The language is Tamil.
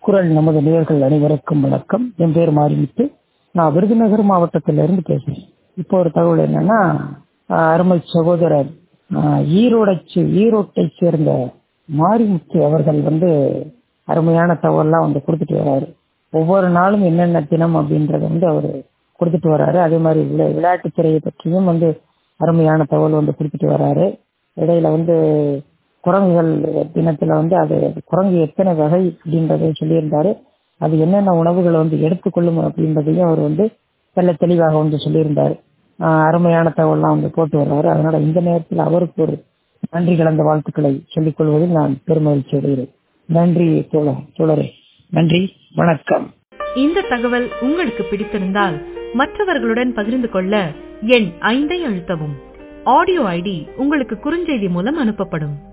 குரல் நமது நேயர்கள் அனைவருக்கும் வணக்கம் என் பேர் மாரிமுத்து நான் விருதுநகர் மாவட்டத்திலிருந்து பேசுறேன் இப்போ ஒரு தகவல் என்னன்னா ஆஹ் அருமை சகோதரர் ஆஹ் ஈரோடை சே- ஈரோட்டை சேர்ந்த மாரிமுத்து அவர்கள் வந்து அருமையான தகவல்லாம் வந்து கொடுத்துட்டு வர்றாரு ஒவ்வொரு நாளும் என்னென்ன தினம் அப்படின்றத வந்து அவர் கொடுத்துட்டு வர்றாரு அதே மாதிரி விளை- விளையாட்டுத் துறையை பற்றியும் வந்து அருமையான தகவல் வந்து கொடுத்துட்டு வர்றாரு இடையில வந்து குரங்குகள் தினத்துல வந்து அது குரங்கு எத்தனை வகை அப்படின்றத சொல்லியிருந்தாரு அது என்னென்ன உணவுகளை வந்து எடுத்துக்கொள்ளும் அப்படின்றதையும் அவர் வந்து தெள்ள தெளிவாக வந்து சொல்லியிருந்தாரு ஆஹ் அருமையான தகவல்லாம் வந்து போட்டு வர்றாரு அதனால இந்த நேரத்தில் அவருக்கு ஒரு நன்றி கலந்த வாழ்த்துக்களை சொல்லிக் கொள்வதில் நான் பெருமகிழ்ச்சி அடைகிறேன் நன்றி தோழர் தோழரே நன்றி வணக்கம் இந்த தகவல் உங்களுக்கு பிடித்திருந்தால் மற்றவர்களுடன் பகிர்ந்து கொள்ள எண் ஐந்தை அழுத்தவும் ஆடியோ ஐடி உங்களுக்கு குறுஞ்செய்தி மூலம் அனுப்பப்படும்